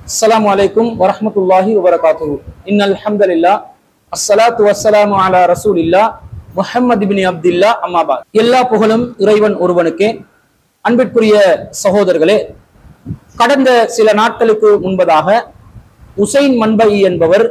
அஸ்ஸலாமு அலைக்கும் வரஹ்மத்துல்லாஹி வபரகாத்துஹு இன்னல் ஹம்தலில்லா அஸ்ஸலாத்து வஸ்ஸலாமு அலா ரசூலில்லா முஹம்மது இப்னி அப்துல்லா அம்மாபா எல்லா புகழும் இறைவன் ஒருவனுக்கே அன்பிற்குரிய சகோதரர்களே கடந்த சில நாட்களுக்கு முன்பதாக உசைன் மன்பை என்பவர்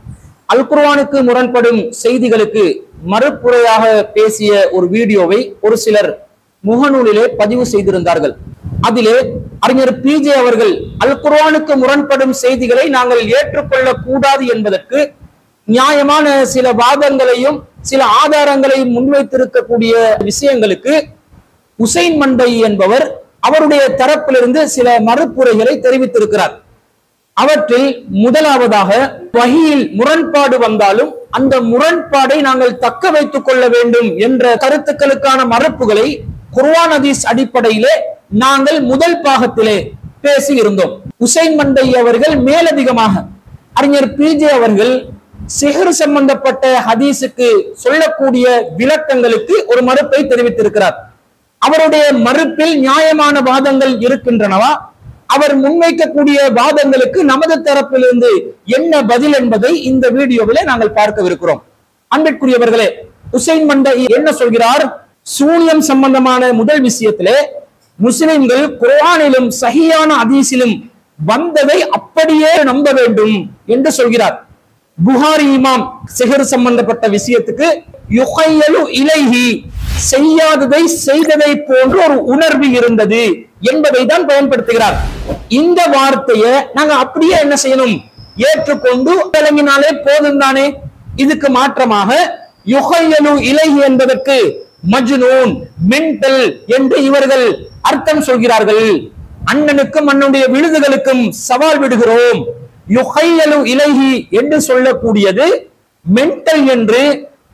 அல் குர்ஆனுக்கு முரண்படும் செய்திகளுக்கு மறுப்புரையாக பேசிய ஒரு வீடியோவை ஒரு சிலர் முகநூலிலே பதிவு செய்திருந்தார்கள் அதிலே அறிஞர் பிஜே அவர்கள் அல் குர்ஆனுக்கு முரண்படும் செய்திகளை நாங்கள் ஏற்றுக்கொள்ளக் கூடாது என்பதற்கு நியாயமான சில வாதங்களையும் சில ஆதாரங்களையும் முன்வைத்திருக்கக்கூடிய விஷயங்களுக்கு உசைன் மண்டை என்பவர் அவருடைய தரப்பிலிருந்து சில மறுப்புரைகளை தெரிவித்திருக்கிறார் அவற்றில் முதலாவதாக வகையில் முரண்பாடு வந்தாலும் அந்த முரண்பாடை நாங்கள் தக்க வைத்துக் கொள்ள வேண்டும் என்ற கருத்துக்களுக்கான மறுப்புகளை குர்ஆன் ஹதீஸ் அடிப்படையிலே நாங்கள் முதல் பாகத்திலே பேசி இருந்தோம் உசைன் மண்டை அவர்கள் மேலதிகமாக அறிஞர் பிஜே அவர்கள் சிஹர் சம்பந்தப்பட்ட ஹதீஸுக்கு சொல்லக்கூடிய விளக்கங்களுக்கு ஒரு மறுப்பை தெரிவித்திருக்கிறார் அவருடைய மறுப்பில் நியாயமான வாதங்கள் இருக்கின்றனவா அவர் முன்வைக்கக்கூடிய வாதங்களுக்கு நமது தரப்பிலிருந்து என்ன பதில் என்பதை இந்த வீடியோவிலே நாங்கள் பார்க்கவிருக்கிறோம் அன்பிற்குரியவர்களே உசைன் மண்டை என்ன சொல்கிறார் சூனியம் சம்பந்தமான முதல் விஷயத்திலே முஸ்லிம்கள் குர்ஆனிலும் சஹியான ஹதீஸிலும் வந்ததை அப்படியே நம்ப வேண்டும் என்று சொல்கிறார் புகாரி இமாம் சிகர் சம்பந்தப்பட்ட விஷயத்துக்கு யுகையலு இலைஹி செய்யாததை செய்ததை போன்ற ஒரு உணர்வு இருந்தது என்பதை தான் பயன்படுத்துகிறார் இந்த வார்த்தையை நாங்க அப்படியே என்ன செய்யணும் ஏற்றுக்கொண்டு விளங்கினாலே போதும் தானே இதுக்கு மாற்றமாக யுகையலு இலைஹி என்பதற்கு மஜ்னூன் மென்டல் என்று இவர்கள் அர்த்தம் சொல்கிறார்கள் அண்ணனுக்கும் அண்ணனுடைய விழுதுகளுக்கும் சவால் விடுகிறோம் யுகையலு இலைஹி என்று சொல்லக்கூடியது மென்டல் என்று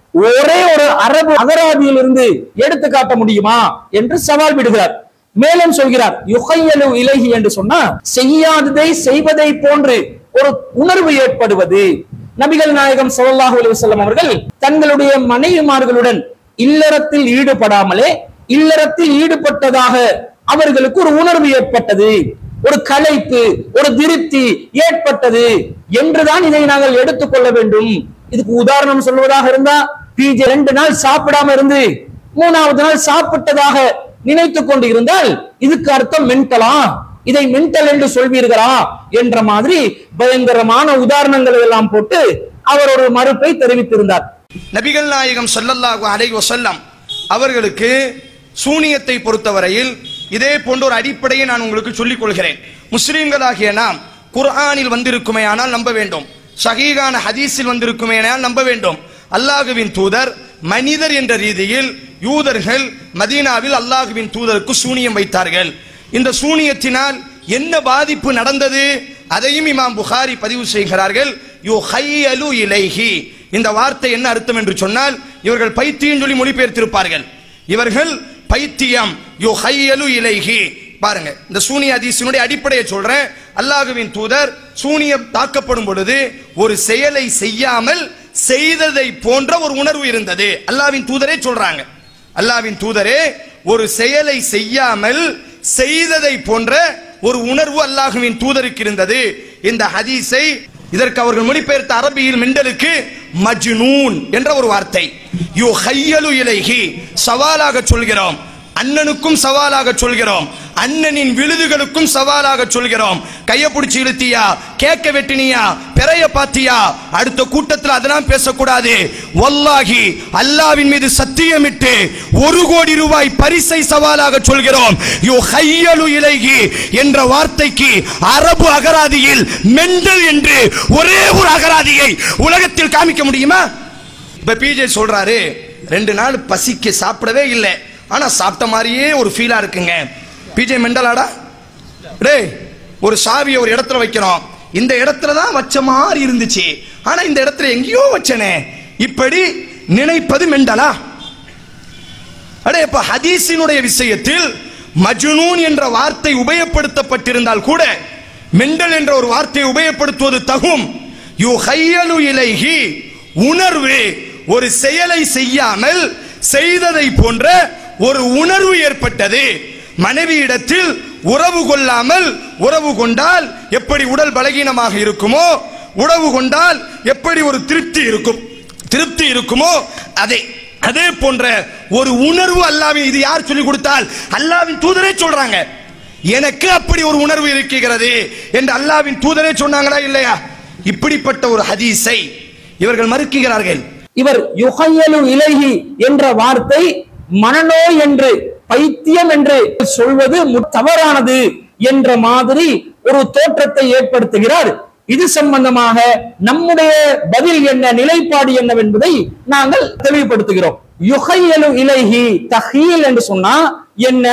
ஒரே ஒரு அரபு அகராதியிலிருந்து எடுத்து காட்ட முடியுமா என்று சவால் விடுகிறார் மேலும் சொல்கிறார் யுகையலு இலகி என்று சொன்னா செய்யாததை செய்வதை போன்று ஒரு உணர்வு ஏற்படுவது நபிகள் நாயகம் ஸல்லல்லாஹு அலைஹி வஸல்லம் அவர்கள் தங்களுடைய மனைவிமார்களுடன் இல்லறத்தில் ஈடுபடாமலே இல்லறத்தில் ஈடுபட்டதாக அவர்களுக்கு ஒரு உணர்வு ஏற்பட்டது ஒரு களைப்பு ஒரு திருப்தி ஏற்பட்டது என்றுதான் இதை நாங்கள் எடுத்துக்கொள்ள வேண்டும் இதுக்கு உதாரணம் சொல்வதாக இருந்தா பிஜே ரெண்டு நாள் சாப்பிடாம இருந்து மூணாவது நாள் சாப்பிட்டதாக நினைத்து கொண்டு இருந்தால் இதுக்கு அர்த்தம் மென்டலா இதை மென்டல் என்று சொல்வீர்களா என்ற மாதிரி பயங்கரமான உதாரணங்களை எல்லாம் போட்டு அவர் ஒரு மறுப்பை தெரிவித்திருந்தார் நபிகள் நாயகம் ஸல்லல்லாஹு அலைஹி வஸல்லம் அவர்களுக்கு சூனியத்தை பொறுத்தவரையில் இதே போன்ற ஒரு அடிப்படையை நான் உங்களுக்கு சொல்லிக் கொள்கிறேன் முஸ்லிம்களாகிய நாம் குர்ஆனில் வந்திருக்குமே ஆனால் நம்ப வேண்டும் சஹீகான ஹதீஸில் வந்திருக்குமேனால் நம்ப வேண்டும் அல்லாஹுவின் தூதர் மனிதர் என்ற ரீதியில் யூதர்கள் மதீனாவில் அல்லாஹுவின் தூதருக்கு சூனியம் வைத்தார்கள் இந்த சூனியத்தினால் என்ன பாதிப்பு நடந்தது அதையும் இமாம் புகாரி பதிவு செய்கிறார்கள் யு ஹையலு இலைஹி இந்த வார்த்தை என்ன அர்த்தம் என்று சொன்னால் இவர்கள் பைத்தியம் சொல்லி மொழிபெயர்த்திருப்பார்கள் இவர்கள் பைத்தியம் யு ஹையலு இலைஹி பாருங்க இந்த சூனிய ஹதீஸினுடைய அடிப்படையை சொல்றேன் அல்லாஹுவின் தூதர் சூனியம் தாக்கப்படும் பொழுது ஒரு செயலை செய்யாமல் செய்ததை போன்ற ஒரு உணர்வு இருந்தது அல்லாஹ்வின் தூதரே சொல்றாங்க அல்லாஹ்வின் தூதரே ஒரு செயலை செய்யாமல் செய்ததை போன்ற ஒரு உணர்வு அல்லாஹுவின் தூதருக்கு இருந்தது இந்த ஹதீஸை இதற்கு அவர்கள் மொழிபெயர்த்த அரபியில் மிண்டலுக்கு மஜ்னூன் என்ற ஒரு வார்த்தை யு ஹையலு இலைஹி சவாலாக சொல்கிறோம் அண்ணனுக்கும் சவாலாக சொல்கிறோம் அண்ணனின் விழுதுகளுக்கும் சவாலாக சொல்கிறோம் கைய பிடிச்சி இழுத்தியா கேக்க வெட்டினியா பெறைய பாத்தியா அடுத்த கூட்டத்தில் அதெல்லாம் பேசக்கூடாது வல்லாகி அல்லாவின் மீது சத்தியமிட்டு ஒரு கோடி ரூபாய் பரிசை சவாலாக சொல்கிறோம் யு ஹையலு இலைகி என்ற வார்த்தைக்கு அரபு அகராதியில் மெண்டல் என்று ஒரே ஒரு அகராதியை உலகத்தில் காமிக்க முடியுமா இப்ப பிஜே சொல்றாரு ரெண்டு நாள் பசிக்கு சாப்பிடவே இல்லை ஆனா சாப்பிட்ட மாதிரியே ஒரு ஃபீலா இருக்குங்க பிஜே மெண்டலாடா டேய் ஒரு சாவியை ஒரு இடத்துல வைக்கிறோம் இந்த இடத்துல தான் வச்ச மாதிரி இருந்துச்சு ஆனா இந்த இடத்துல எங்கேயோ வச்சனே இப்படி நினைப்பது மெண்டலா அடே இப்ப ஹதீஸினுடைய விஷயத்தில் மஜ்னூன் என்ற வார்த்தை உபயோகப்படுத்தப்பட்டிருந்தால் கூட மெண்டல் என்ற ஒரு வார்த்தையை உபயோகப்படுத்துவது தகும் யு ஹையலு இலைஹி உணர்வு ஒரு செயலை செய்யாமல் செய்ததை போன்ற ஒரு உணர்வு ஏற்பட்டது மனைவியிடத்தில் உறவு கொள்ளாமல் உறவு கொண்டால் எப்படி உடல் பலகீனமாக இருக்குமோ உறவு கொண்டால் எப்படி ஒரு திருப்தி இருக்கும் திருப்தி இருக்குமோ அதே அதே போன்ற ஒரு உணர்வு அல்லாவின் இது யார் சொல்லிக் கொடுத்தால் அல்லாவின் தூதரே சொல்றாங்க எனக்கு அப்படி ஒரு உணர்வு இருக்கிறது என்று அல்லாவின் தூதரே சொன்னாங்களா இல்லையா இப்படிப்பட்ட ஒரு ஹதீஸை இவர்கள் மறுக்கிறார்கள் இவர் யுகையலு இலகி என்ற வார்த்தை மனநோய் என்று பைத்தியம் என்று சொல்வது மு- தவறானது என்ற மாதிரி ஒரு தோற்றத்தை ஏற்படுத்துகிறார் இது சம்பந்தமாக நம்முடைய பதில் என்ன நிலைப்பாடு என்னவென்பதை நாங்கள் தெளிவுபடுத்துகிறோம் யுகையலு இலகி தஹீல் என்று சொன்னா என்ன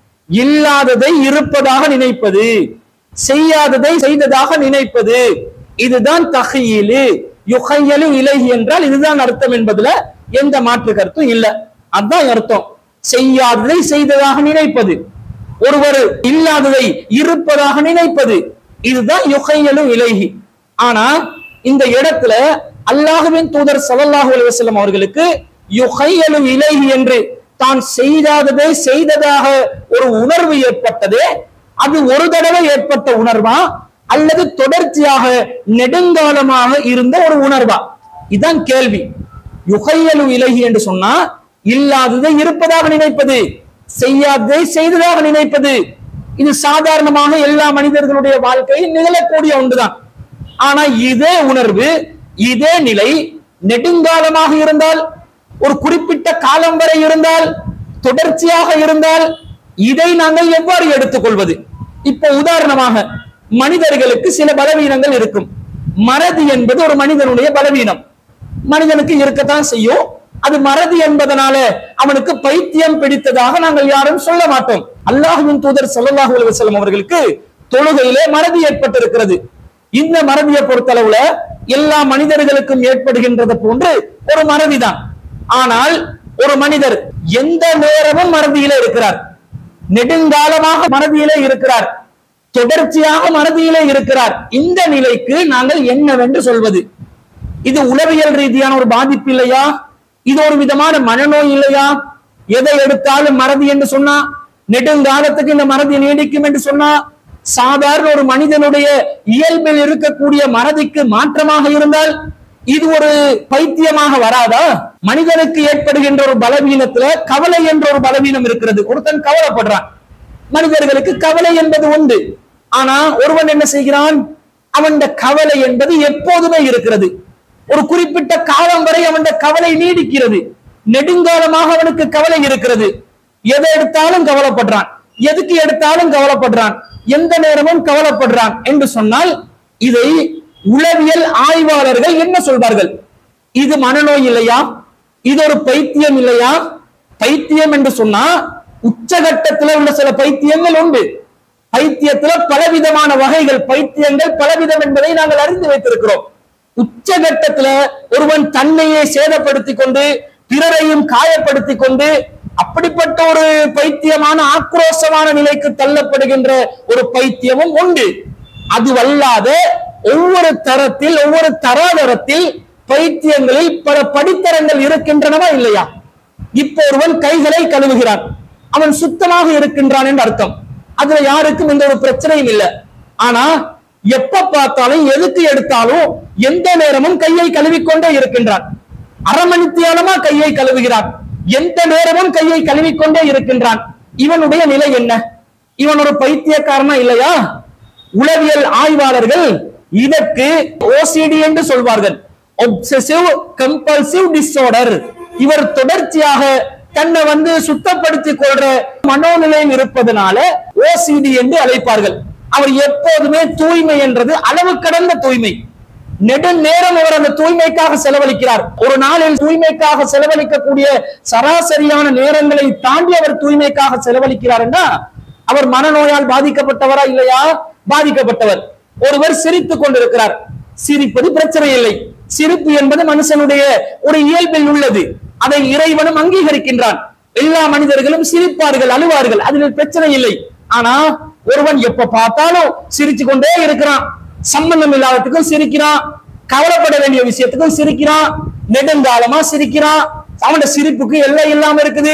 இல்லாததை இருப்பதாக நினைப்பது செய்யாததை செய்ததாக நினைப்பது இதுதான் தஹீலு யுகையலு இலகி என்றால் இதுதான் அர்த்தம் என்பதுல எந்த மாற்று கருத்தும் இல்ல அதான் அர்த்தம் செய்யாததை செய்ததாக நினைப்பது ஒருவர் இல்லாததை இருப்பதாக நினைப்பது இதுதான் யுகையலு இலகி ஆனா இந்த இடத்துல அல்லாஹுவின் தூதர் ஸல்லல்லாஹு அலைஹி வஸல்லம் அவர்களுக்கு யுகையலு இலகி என்று தான் செய்யாததை செய்ததாக ஒரு உணர்வு ஏற்பட்டது அது ஒரு தடவை ஏற்பட்ட உணர்வா அல்லது தொடர்ச்சியாக நெடுங்காலமாக இருந்த ஒரு உணர்வா இதுதான் கேள்வி யுகையலு இலகி என்று சொன்னா இல்லாததை இருப்பதாக நினைப்பது செய்யாததை செய்ததாக நினைப்பது இது சாதாரணமாக எல்லா மனிதர்களுடைய வாழ்க்கையில் நிகழக்கூடிய ஒன்றுதான் ஆனா இதே உணர்வு இதே நிலை நெடுங்காலமாக இருந்தால் ஒரு குறிப்பிட்ட காலம் வரை இருந்தால் தொடர்ச்சியாக இருந்தால் இதை நாங்கள் எவ்வாறு எடுத்துக்கொள்வது இப்ப உதாரணமாக மனிதர்களுக்கு சில பலவீனங்கள் இருக்கும் மறதி என்பது ஒரு மனிதனுடைய பலவீனம் மனிதனுக்கு இருக்கத்தான் செய்யும் அது மறதி என்பதனால அவனுக்கு பைத்தியம் பிடித்ததாக நாங்கள் யாரும் சொல்ல மாட்டோம் அல்லாஹுவின் தூதர் ஸல்லல்லாஹு அலைஹி வஸல்லம் அவர்களுக்கு தொழுகையிலே மறதி ஏற்பட்டிருக்கிறது இந்த மறதியை பொறுத்தளவுல எல்லா மனிதர்களுக்கும் ஏற்படுகின்றது போன்று ஒரு மறதிதான் ஆனால் ஒரு மனிதர் எந்த நேரமும் மறதியிலே இருக்கிறார் நெடுங்காலமாக மறதியிலே இருக்கிறார் தொடர்ச்சியாக மறதியிலே இருக்கிறார் இந்த நிலைக்கு நாங்கள் என்னவென்று சொல்வது இது உளவியல் ரீதியான ஒரு பாதிப்பு இல்லையா இது ஒரு விதமான மனநோய் இல்லையா எதை எடுத்தாலும் மறதி என்று சொன்னா நெடுங்காலத்துக்கு இந்த மறதி நீடிக்கும் என்று சொன்னா சாதாரண ஒரு மனிதனுடைய இயல்பில் இருக்கக்கூடிய மறதிக்கு மாற்றமாக இருந்தால் இது ஒரு பைத்தியமாக வராதா மனிதனுக்கு ஏற்படுகின்ற ஒரு பலவீனத்துல கவலை என்ற ஒரு பலவீனம் இருக்கிறது ஒருத்தன் கவலைப்படுறான் மனிதர்களுக்கு கவலை என்பது உண்டு ஆனா ஒருவன் என்ன செய்கிறான் அவன் கவலை என்பது எப்போதுமே இருக்கிறது ஒரு குறிப்பிட்ட காலம் வரை அவன் கவலை நீடிக்கிறது நெடுங்காலமாக அவனுக்கு கவலை இருக்கிறது எதை எடுத்தாலும் கவலைப்படுறான் எதுக்கு எடுத்தாலும் கவலைப்படுறான் எந்த நேரமும் கவலைப்படுறான் என்று சொன்னால் இதை உளவியல் ஆய்வாளர்கள் என்ன சொல்வார்கள் இது மனநோய் இல்லையா இது ஒரு பைத்தியம் இல்லையா பைத்தியம் என்று சொன்னா உச்சகட்டத்துல உள்ள சில பைத்தியங்கள் உண்டு பைத்தியத்துல பலவிதமான வகைகள் பைத்தியங்கள் பலவிதம் என்பதை நாங்கள் அறிந்து வைத்திருக்கிறோம் உச்சகட்டத்துல ஒருவன் தன்னையே சேதப்படுத்தி கொண்டு பிறரையும் காயப்படுத்தி கொண்டு அப்படிப்பட்ட ஒரு பைத்தியமான ஆக்ரோஷமான நிலைக்கு தள்ளப்படுகின்ற ஒரு பைத்தியமும் உண்டு அதுவல்லாத ஒவ்வொரு தரத்தில் ஒவ்வொரு தராதரத்தில் பைத்தியங்களில் பல படித்தரங்கள் இருக்கின்றனவா இல்லையா இப்போ ஒருவன் கைகளை கழுவுகிறான் அவன் சுத்தமாக இருக்கின்றான் என்று அர்த்தம் அதுல யாருக்கும் எந்த ஒரு பிரச்சனையும் இல்லை ஆனா எப்ப பார்த்தாலும் எதுக்கு எடுத்தாலும் எந்த நேரமும் கையை கழுவிக்கொண்டே இருக்கின்றான் அரை மணித்தியாலமா கையை கழுவுகிறான் எந்த நேரமும் கையை கழுவிக்கொண்டே இருக்கின்றான் இவனுடைய நிலை என்ன இவன் ஒரு பைத்தியக்காரனா இல்லையா உளவியல் ஆய்வாளர்கள் இதற்கு ஓசிடி என்று சொல்வார்கள் ஒப்சசிவ் கம்பல்சிவ் டிஸார்டர் இவர் தொடர்ச்சியாக தன்னை வந்து சுத்தப்படுத்திக் கொள்ற மனோநிலையில் இருப்பதனால ஓசிடி என்று அழைப்பார்கள் அவர் எப்போதுமே தூய்மை என்றது அளவு கடந்த தூய்மை நெடுநேரம் அவர் அந்த தூய்மைக்காக செலவழிக்கிறார் ஒரு நாளில் தூய்மைக்காக செலவழிக்கக்கூடிய சராசரியான நேரங்களை தாண்டி அவர் தூய்மைக்காக செலவழிக்கிறார் என்றா அவர் மனநோயால் பாதிக்கப்பட்டவரா இல்லையா பாதிக்கப்பட்டவர் ஒருவர் சிரித்துக் கொண்டிருக்கிறார் சிரிப்பது பிரச்சனை இல்லை சிரிப்பு என்பது மனுஷனுடைய ஒரு இயல்பில் உள்ளது அதை இறைவனும் அங்கீகரிக்கின்றான் எல்லா மனிதர்களும் சிரிப்பார்கள் அழுவார்கள் அதில் பிரச்சனை இல்லை ஆனா ஒருவன் எப்ப பார்த்தாலும் சிரிச்சு கொண்டே இருக்கிறான் சம்பந்தம் இல்லாததுக்கும் சிரிக்கிறான் கவலைப்பட வேண்டிய விஷயத்துக்கும் சிரிக்கிறான் நெடுங்காலமா சிரிக்கிறான் அவனோட சிரிப்புக்கு எல்லை இல்லாம இருக்குது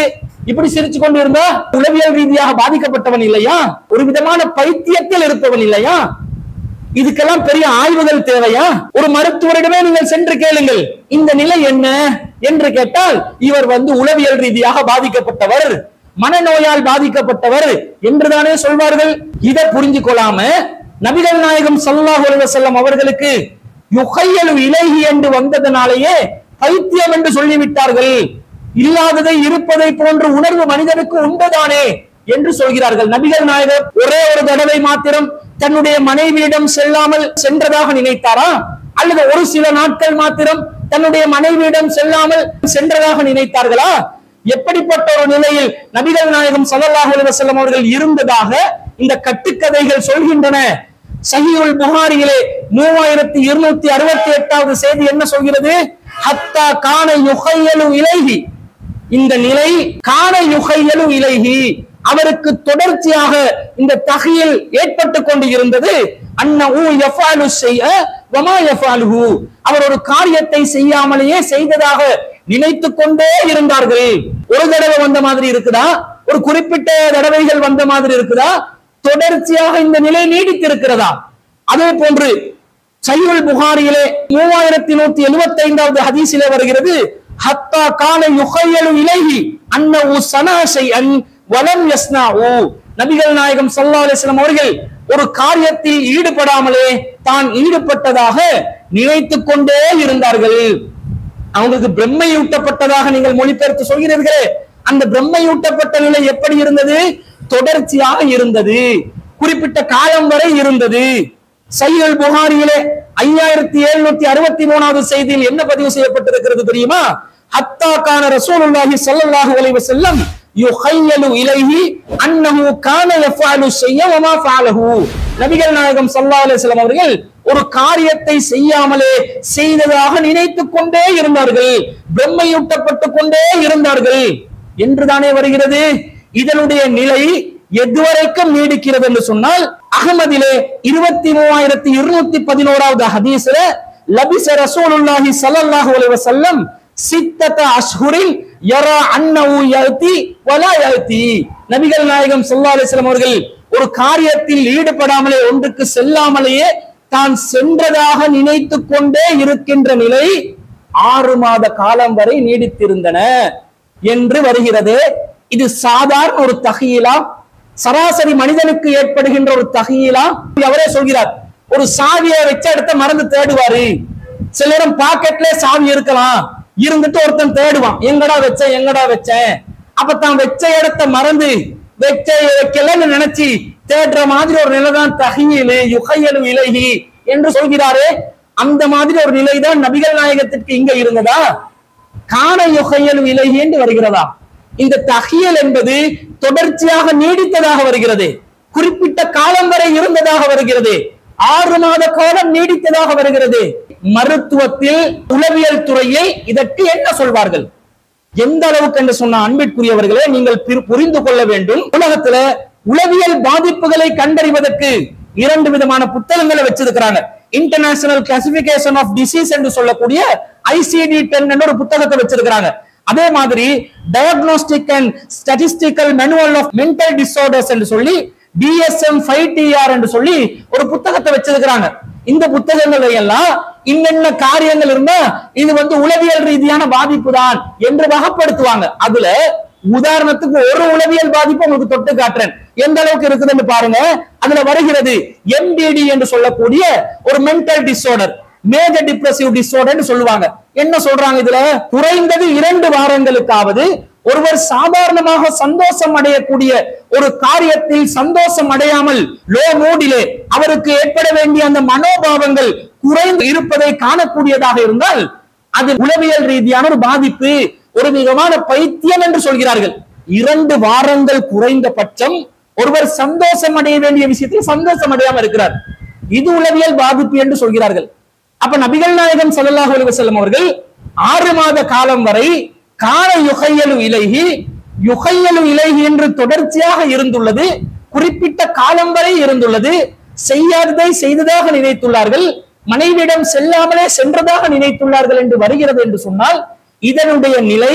இப்படி சிரிச்சு கொண்டு இருந்தா உளவியல் ரீதியாக பாதிக்கப்பட்டவன் இல்லையா ஒரு விதமான பைத்தியத்தில் இருப்பவன் இல்லையா இதுக்கெல்லாம் பெரிய ஆய்வுகள் தேவையா ஒரு மருத்துவரிடமே நீங்கள் சென்று கேளுங்கள் இந்த நிலை என்ன என்று கேட்டால் இவர் வந்து உளவியல் ரீதியாக பாதிக்கப்பட்டவர் மனநோயால் பாதிக்கப்பட்டவர் என்றுதானே சொல்வார்கள் இதை புரிஞ்சு கொள்ளாம நபிகள் நாயகம் ஸல்லல்லாஹு அலைஹி வஸல்லம் அவர்களுக்கு யுகையலு இலைஹி என்று வந்ததனாலேயே பைத்தியம் என்று சொல்லிவிட்டார்கள் இல்லாததை இருப்பதை போன்ற உணர்வு மனிதனுக்கு உண்டுதானே என்று சொல்கிறார்கள் நபிகள் நாயகர் ஒரே ஒரு தடவை மாத்திரம் தன்னுடைய மனைவியிடம் செல்லாமல் சென்றதாக நினைத்தாரா அல்லது ஒரு சில நாட்கள் மாத்திரம் தன்னுடைய மனைவியிடம் செல்லாமல் சென்றதாக நினைத்தார்களா எப்படிப்பட்ட ஒரு நிலையில் நபிகள் நாயகம் ஸல்லல்லாஹு அலைஹி வஸல்லம் அவர்கள் இருந்ததாக இந்த கட்டுக்கதைகள் சொல்கின்றன சஹீஹுல் புகாரியிலே மூவாயிரத்தி இருநூத்தி அறுபத்தி எட்டாவது செய்தி என்ன சொல்கிறது ஹத்தா கான யுகையலு இலைஹி இந்த நிலை கான யுகையலு இலைஹி அவருக்கு தொடர்ச்சியாக இந்த தகையில் ஏற்பட்டு கொண்டு இருந்தது அன்னஹு யஃபாலு செய்ய வமா யஃபாலுஹு அவர் ஒரு காரியத்தை செய்யாமலேயே செய்ததாக நினைத்து கொண்டே இருந்தார்கள் ஒரு தடவை வந்த மாதிரி இருக்குதா ஒரு குறிப்பிட்ட தடவைகள் வந்த மாதிரி இருக்குதா தொடர்ச்சியாக இந்த நிலை நீடித்திருக்கிறதா அதே போன்று சையுல் புகாரியிலே மூவாயிரத்தி நூத்தி எழுபத்தி ஐந்தாவது ஹதீஸிலே வருகிறது ஹத்தா கால யுகையலு இலைஹி அன்னஹு சனா ஷைஅன் வலம் யஸ்னாஉ நபிகள் நாயகம் ஸல்லல்லாஹு அலைஹி வஸல்லம் அவர்கள் ஒரு காரியத்தில் ஈடுபடாமலே தான் ஈடுபட்டதாக நினைத்துக் கொண்டே இருந்தார்கள் அவங்களுக்கு பிரம்மையூட்டப்பட்டதாக நீங்கள் மொழிபெயர்த்து சொல்கிறீர்களே அந்த பிரம்மையூட்டப்பட்ட நிலை எப்படி இருந்தது தொடர்ச்சியாக இருந்தது குறிப்பிட்ட காலம் வரை இருந்தது சையல் புகாரியிலே ஐயாயிரத்தி எழுநூத்தி அறுபத்தி மூணாவது செய்தியில் என்ன பதிவு செய்யப்பட்டிருக்கிறது தெரியுமா ஹத்தா கான ரசூலுல்லாஹி ஸல்லல்லாஹு அலைஹி வஸல்லம் யுஹையலு இலைஹி அன்னஹு கான யஃபாலு ஷைய வமா ஃபஅலஹு நபிகள் நாயகம் ஸல்லல்லாஹு அலைஹி வஸல்லம் அவர்கள் ஒரு காரியத்தை செய்யாமலே செய்ததாக நினைத்துக் கொண்டே இருந்தார்கள் பிரம்மையூட்டப்பட்டு கொண்டே இருந்தார்கள் என்றுதானே வருகிறது இதனுடைய நிலை எதுவரைக்கும் நீடிக்கிறது என்று சொன்னால் அகமதிலே இருபத்தி மூவாயிரத்தி இருநூத்தி பதினோராவது ஹதீஸ்ல லபிச ரசூலுல்லாஹி ஸல்லல்லாஹு அலைஹி வஸல்லம் சித்தத அஷ்ஹுரின் யரா அன்னஹு யஅதி வலா யஅதி நபிகள் நாயகம் ஸல்லல்லாஹு அலைஹி வஸல்லம் அவர்கள் ஒரு காரியத்தில் ஈடுபடாமலே ஒன்றுக்கு செல்லாமலேயே தான் சென்றதாக நினைத்துக் கொண்டே இருக்கின்ற நிலை ஆறு மாத காலம் வரை நீடித்திருந்தன என்று வருகிறது இது சாதாரண ஒரு தகையிலா சராசரி மனிதனுக்கு ஏற்படுகின்ற ஒரு தகையிலா அவரே சொல்கிறார் ஒரு சாவியை வச்ச இடத்த மறந்து தேடுவாரு சில நேரம் பாக்கெட்ல சாவி இருக்கலாம் இருந்துட்டு ஒருத்தன் தேடுவான் எங்கடா வச்சேன் எங்கடா வச்சேன் அப்ப தான் வச்ச இடத்த மறந்து வச்ச வைக்கலன்னு நினைச்சு தேடுற மாதிரி ஒரு நிலைதான் தகையிலு யுகையலு இலகி என்று சொல்கிறாரே அந்த மாதிரி ஒரு நிலைதான் நபிகள் நாயகத்திற்கு இங்க இருந்ததா காண யுகையலு இலகி என்று வருகிறதா இந்த தகியல் என்பது தொடர்ச்சியாக நீடித்ததாக வருகிறது குறிப்பிட்ட காலம் வரை இருந்ததாக வருகிறது ஆறு மாத காலம் நீடித்ததாக வருகிறது மருத்துவத்தில் உளவியல் துறையில் இதற்கு என்ன சொல்வார்கள் எந்த அளவுக்கு என்று சொன்ன அன்பிற்குரியவர்களே நீங்கள் பிரி- புரிந்து கொள்ள வேண்டும் உலகத்துல உளவியல் பாதிப்புகளை கண்டறிவதற்கு இரண்டு விதமான புத்தகங்களை வச்சிருக்கிறாங்க இன்டர்நேஷனல் கிளாசிபிகேஷன் ஆஃப் டிசீஸ் என்று சொல்லக்கூடிய ஐசிடி டென் என்ற ஒரு புத்தகத்தை வச்சிருக்கிறாங்க அதே மாதிரி diagnostic and statistical manual of mental disorders என்று சொல்லி டிஎஸ்எம் ஃபைவ் டிஆர் என்று சொல்லி ஒரு புத்தகத்தை வச்சிருக்கிறாங்க இந்த புத்தகங்களை எல்லாம் இன்னென்ன காரியங்கள் இருந்தா இது வந்து உளவியல் ரீதியான பாதிப்பு தான் என்று வகைப்படுத்துவாங்க அதுல உதாரணத்துக்கு ஒரு உளவியல் பாதிப்பு உங்களுக்கு தொட்டு காட்டுறேன் எந்த அளவுக்கு இருக்குதுன்னு பாருங்க அதுல வருகிறது எம்டிடி என்று சொல்லக்கூடிய ஒரு mental disorder major depressive disorder சொல்லுவாங்க என்ன சொல்றாங்க இதுல குறைந்தது இரண்டு வாரங்களுக்காவது ஒருவர் சாதாரணமாக சந்தோஷம் அடையக்கூடிய ஒரு காரியத்தில் சந்தோஷம் அடையாமல் லோ மூடிலே அவருக்கு ஏற்பட வேண்டிய அந்த மனோபாவங்கள் குறைந்து இருப்பதை காணக்கூடியதாக இருந்தால் அது உளவியல் ரீதியான ஒரு பாதிப்பு ஒரு விதமான பைத்தியம் என்று சொல்கிறார்கள் இரண்டு வாரங்கள் குறைந்தபட்சம் ஒருவர் சந்தோஷம் அடைய வேண்டிய விஷயத்தில் சந்தோஷம் அடையாம இருக்கிறார் இது உளவியல் பாதிப்பு என்று சொல்கிறார்கள் அப்ப நபிகள் நாயகம் ஸல்லல்லாஹு அலைஹி வஸல்லம் அவர்கள் ஆறு மாத காலம் வரை கால யுகையலு இலைஹி யுகையலு இலைஹி என்று தொடர்ச்சியாக இருந்துள்ளது குறிப்பிட்ட காலம் வரை இருந்துள்ளது செய்யாததை செய்ததாக நினைத்துள்ளார்கள் மனைவியிடம் செல்லாமலே சென்றதாக நினைத்துள்ளார்கள் என்று வருகிறது என்று சொன்னால் இதனுடைய நிலை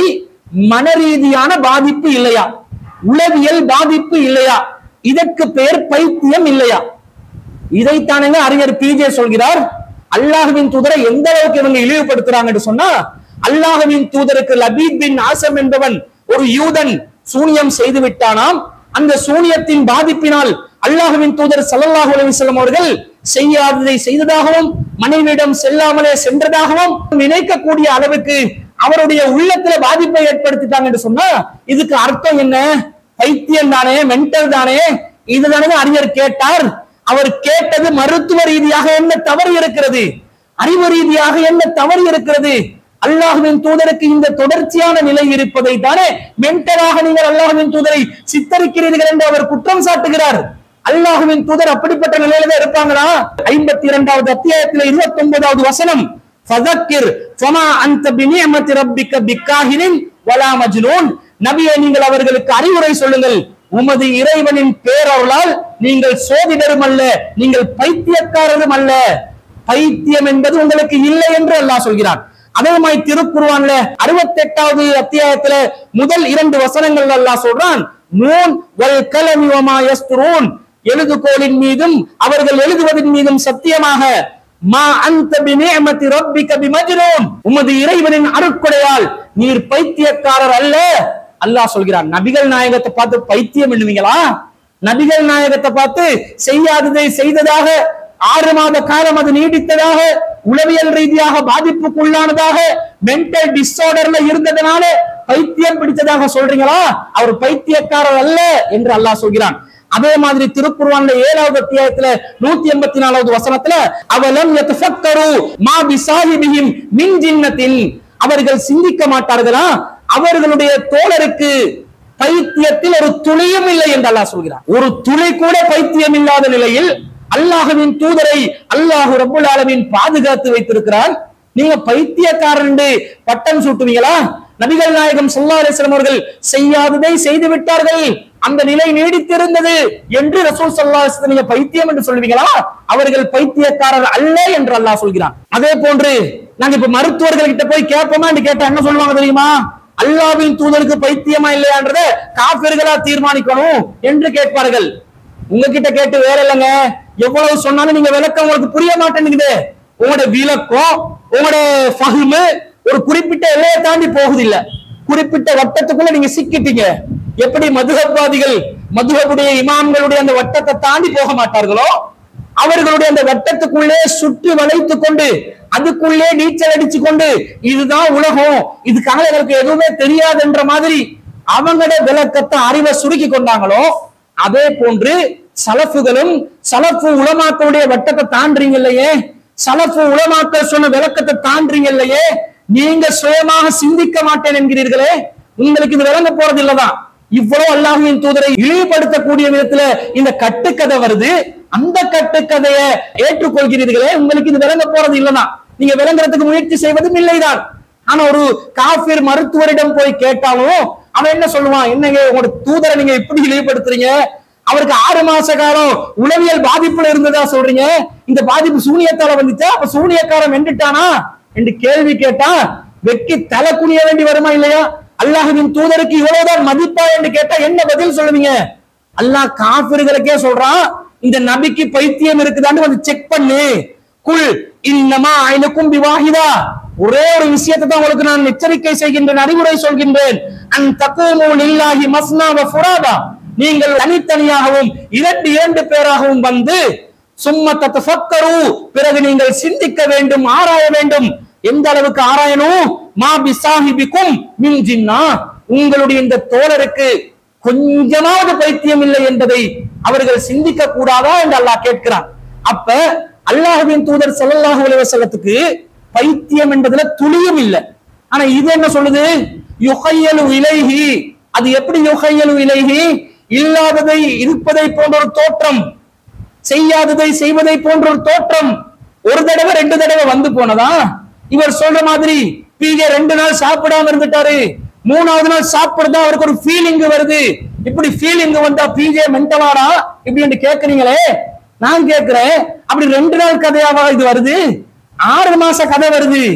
மனரீதியான பாதிப்பு இல்லையா உளவியல் பாதிப்பு இல்லையா இதற்கு பெயர் பைத்தியம் இல்லையா இதைத்தானுங்க அறிஞர் பிஜே சொல்கிறார் அல்லாஹுவின் தூதரை எந்த அளவுக்கு இவங்க இழிவுபடுத்துறாங்கன்னு சொன்னா அல்லாஹுவின் தூதருக்கு லபீத் பின் ஆசம் என்பவன் ஒரு யூதன் சூனியம் செய்து விட்டானாம் அந்த சூனியத்தின் பாதிப்பினால் அல்லாஹுவின் தூதர் ஸல்லல்லாஹு அலைஹி வஸல்லம் அவர்கள் செய்யாததை செய்ததாகவும் மனைவியிடம் செல்லாமலே சென்றதாகவும் நினைக்கக்கூடிய அளவுக்கு அவருடைய உள்ளத்துல பாதிப்பை ஏற்படுத்திட்டாங்க என்று சொன்னா இதுக்கு அர்த்தம் என்ன பைத்தியம் தானே மென்டல் தானே இதுதானே அறிஞர் கேட்டார் அவர் கேட்டது மருத்துவ ரீதியாக என்ன தவறு இருக்கிறது அறிவு ரீதியாக என்ன தவறு இருக்கிறது அல்லாஹுவின் தூதருக்கு இந்த தொடர்ச்சியான நிலை இருப்பதை தானே மென்டலாக நீங்கள் அல்லாஹுவின் தூதரை சித்தரிக்கிறீர்கள் என்று அவர் குற்றம் சாட்டுகிறார் அல்லாஹுவின் தூதர் அப்படிப்பட்ட நிலையில தான் இருப்பாங்களா ஐம்பத்தி இரண்டாவது அத்தியாயத்தில் இருபத்தி ஒன்பதாவது வசனம் ஃபதக்கிர் ஃபமா அன்த பினியமத்தி ரப்பிக்க பிக்காஹினின் வலா மஜ்னூன் நபியே நீங்கள் அவர்களுக்கு அறிவுரை சொல்லுங்கள் உமது இறைவனின் பேரருளால் நீங்கள் சோதிடரும் அல்ல நீங்கள் பைத்தியக்காரரும் அல்ல பைத்தியம் என்பது உங்களுக்கு இல்லை என்று அல்லாஹ் சொல்கிறான் அதே மாதிரி திருக்குர்ஆன்ல அறுபத்தி எட்டாவது அத்தியாயத்துல முதல் இரண்டு வசனங்கள் அல்லாஹ் சொல்றான் நூன் வல் கலமி வமா யஸ்துரூன் எழுதுகோலின் மீதும் அவர்கள் எழுதுவதன் மீதும் சத்தியமாக மா அந்த பிநிஅமத்தி ரப்பிக பிமஜ்னூன் உமது இறைவனின் அருட்கொடையால் நீர் பைத்தியக்காரர் அல்ல அல்லாஹ் சொல்கிறான் நபிகள் நாயகத்தை பார்த்து பைத்தியம் என்னுவீங்களா நபிகள் நாயகத்தை பார்த்து செய்யாததை செய்ததாக ஆறு மாத காலம் அது நீடித்ததாக உளவியல் ரீதியாக பாதிப்புக்குள்ளானதாக மென்டல் டிஸார்டர்ல இருந்ததுனால பைத்தியம் பிடித்ததாக சொல்றீங்களா அவர் பைத்தியக்காரர் அல்ல என்று அல்லாஹ் சொல்கிறான் அதே மாதிரி திருக்குர்ஆன்ல ஏழாவது அத்தியாயத்துல நூத்தி எண்பத்தி நாலாவது வசனத்துல அவலம் யதஃபக்கரு மா பிசாஹிபிஹிம் மின் ஜின்னத்தின் அவர்கள் சிந்திக்க மாட்டார்களா அவர்களுடைய தோழருக்கு பைத்தியத்தில் ஒரு துளியும் இல்லை என்று அல்லாஹ் சொல்கிறார் ஒரு துளி கூட பைத்தியம் இல்லாத நிலையில் அல்லாஹுவின் தூதரை அல்லாஹு ரப்புல் ஆலமீன் பாதுகாத்து வைத்திருக்கிறான் நீங்க பைத்தியக்காரன் என்று பட்டம் சூட்டுவீங்களா நபிகள் நாயகம் ஸல்லல்லாஹு அலைஹி வஸல்லம் அவர்கள் செய்யாததை செய்து விட்டார்கள் அந்த நிலை நீடித்திருந்தது என்று ரசூல் ஸல்லல்லாஹு அலைஹி வஸல்லம் நீங்க பைத்தியம் என்று சொல்லுவீங்களா அவர்கள் பைத்தியக்காரர் அல்ல என்று அல்லாஹ் சொல்கிறான் அதே போன்று நாங்க இப்ப மருத்துவர்கள் கிட்ட போய் கேட்போமா கேட்டா என்ன சொல்லுவாங்க தெரியுமா அல்லாவின் தூதருக்கு பைத்தியமா இல்லையான்றத காபிர்களா தீர்மானிக்கணும் என்று கேட்பார்கள் உங்ககிட்ட கேட்டு வேற இல்லைங்க எவ்வளவு சொன்னாலும் நீங்க விளக்கம் உங்களுக்கு புரிய மாட்டேங்குது உங்களோட விளக்கம் உங்களோட ஃபஹ்மு ஒரு குறிப்பிட்ட எல்லையை தாண்டி போகுது இல்ல குறிப்பிட்ட வட்டத்துக்குள்ள நீங்க சிக்கிட்டீங்க எப்படி மதுகப்பாதிகள் மதுகபுடைய இமாம்களுடைய அந்த வட்டத்தை தாண்டி போக மாட்டார்களோ அவர்களுடைய அந்த வட்டத்துக்குள்ளே சுற்றி வளைத்துக் கொண்டு அதுக்குள்ளே நீச்சல் அடிச்சு கொண்டு இதுதான் உலகம் இதுக்காக எனக்கு எதுவுமே தெரியாதுன்ற மாதிரி அவங்களோட விளக்கத்தை அறிவை சுருக்கி கொண்டாங்களோ அதே போன்று சலஃபுகளும் சலஃபு உலமாக்களுடைய வட்டத்தை தாண்டுறீங்க இல்லையே சலஃபு உலமாக்கள் சொன்ன விளக்கத்தை தாண்டுறீங்க இல்லையே நீங்க சுயமாக சிந்திக்க மாட்டேன் என்கிறீர்களே உங்களுக்கு இது விளங்க போறது இல்லதான் இவ்வளவு அல்லாஹ்வின் தூதரை இழிவுபடுத்தக்கூடிய விதத்துல இந்த கட்டுக்கதை வருது அந்த கட்டுக்கதையை ஏற்றுக்கொள்கிறீர்களே உங்களுக்கு இது விளங்க போறது இல்லதான் நீங்க விளங்குறதுக்கு முயற்சி செய்வதும் இல்லைதான் ஆனா ஒரு காஃபிர் மருத்துவரிடம் போய் கேட்டாலும் அவன் என்ன சொல்லுவான் என்னங்க உங்களோட தூதரை நீங்க இப்படி இழிவுபடுத்துறீங்க அவருக்கு ஆறு மாச காலம் உளவியல் பாதிப்புல இருந்ததா சொல்றீங்க இந்த பாதிப்பு சூனியத்தால வந்துச்சா அப்ப சூனியக்காரன் வெண்டுட்டானா என்று கேள்வி கேட்டா வெக்கி தலை குனிய வேண்டி வருமா இல்லையா அல்லாஹுவின் தூதருக்கு இவ்வளவுதான் மதிப்பா என்று கேட்டா என்ன பதில் சொல்லுவீங்க அல்லாஹ் காபிர்களுக்கே சொல்றான் இந்த நபிக்கு பைத்தியம் இருக்குதான்னு வந்து செக் பண்ணு குல் இன்னமா ஐனுக்கும் பிவாஹிதா ஒரே ஒரு விஷயத்தை தான் உங்களுக்கு நான் எச்சரிக்கை செய்கின்றேன் அறிவுரை சொல்கின்றேன் அன் தக்கூமு லில்லாஹி மஸ்னா வ ஃபுராதா நீங்கள் தனித்தனியாகவும் இரண்டு இரண்டு பேராகவும் வந்து சும்ம தத்தஃபக்கரு பிறகு நீங்கள் சிந்திக்க வேண்டும் ஆராய வேண்டும் எந்த அளவுக்கு ஆராயணும் மா பிசாஹிபிக்கும் மின் ஜின்னா உங்களுடைய இந்த தோழருக்கு கொஞ்சமாவது பைத்தியம் இல்லை என்பதை அவர்கள் சிந்திக்க கூடாதா என்று அல்லாஹ் கேட்கிறான் அப்ப அல்லாஹ்வின் தூதர் ஸல்லல்லாஹு அலைஹி வஸல்லத்துக்கு பைத்தியம் என்பதுல துளியும் இல்லை ஆனா இது என்ன சொல்லுது யுகையலு இலைஹி அது எப்படி யுகையலு இலைஹி இல்லாததை இருப்பதை போன்ற ஒரு தோற்றம் செய்யாததை செய்வதை போன்ற ஒரு தோற்றம் ஒரு தடவை ரெண்டு தடவை வந்து போனதா இவர் சொல்ற மாதிரி பீஜே ரெண்டு நாள் சாப்பிடாம இருந்துட்டாரு மூணாவது நாள் சாப்பிடுறதா அவருக்கு ஒரு ஃபீலிங் வருது இப்படி ஃபீலிங் வந்தா பீஜே மென்டலாடா இப்படி என்று கேக்குறீங்களே நான் கேக்குறேன் அப்படி ரெண்டு நாள் கதையாவா இது வருது ஆறு மாச கதை வருது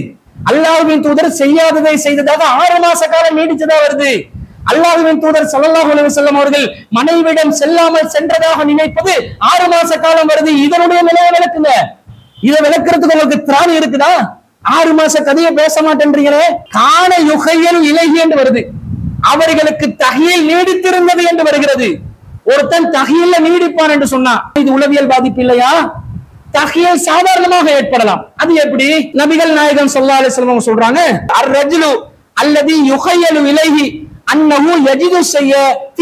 அல்லாஹ்வின் தூதர் செய்யாததை செய்ததாக ஆறு மாச காலம் நீடிச்சதா வருது அல்லாஹ்வின் தூதர் ஸல்லல்லாஹு அலைஹி வஸல்லம் அவர்கள் மனைவிடம் செல்லாமல் சென்றதாக நினைப்பது ஆறு மாச காலம் வருது இதனுடைய நிலையை விளக்குங்க இதை விளக்குறதுக்கு உங்களுக்கு திராணி இருக்குதா ஆறு மாச கதையை பேச மாட்டேன்றீங்களே காண யுகையல் இலகி என்று வருது அவர்களுக்கு தகையில் நீடித்திருந்தது என்று வருகிறது ஒருத்தன் தகையில நீடிப்பான் என்று சொன்னா இது உளவியல் பாதிப்பு இல்லையா தகையல் சாதாரணமாக ஏற்படலாம் அது எப்படி நபிகள் நாயகம் ஸல்லல்லாஹு அலைஹி வஸல்லம் சொல்றாங்க அர் ரஜுலு அல்லது யுகையலு இலகி அன்னஹு யஜிது செய்ய